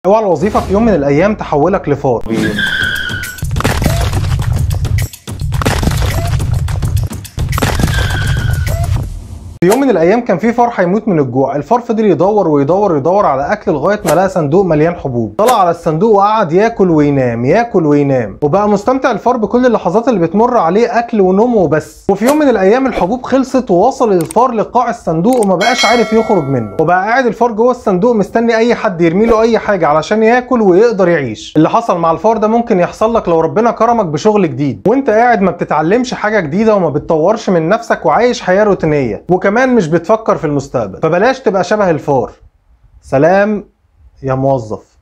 اوعى الوظيفه في يوم من الايام تحولك لفار في يوم من الايام كان في فار هيموت من الجوع الفار فضل يدور ويدور ويدور على اكل لغايه ما لقى صندوق مليان حبوب طلع على الصندوق وقعد ياكل وينام ياكل وينام وبقى مستمتع الفار بكل اللحظات اللي بتمر عليه اكل ونوم وبس وفي يوم من الايام الحبوب خلصت ووصل الفار لقاع الصندوق وما بقاش عارف يخرج منه وبقى قاعد الفار جوه الصندوق مستني اي حد يرمي له اي حاجه علشان ياكل ويقدر يعيش اللي حصل مع الفار ده ممكن يحصل لك لو ربنا كرمك بشغل جديد وانت قاعد ما بتتعلمش حاجه جديده وما بتطورش من نفسك وعايش حياه روتينيه وكمان مش بتفكر في المستقبل فبلاش تبقى شبه الفار سلام يا موظف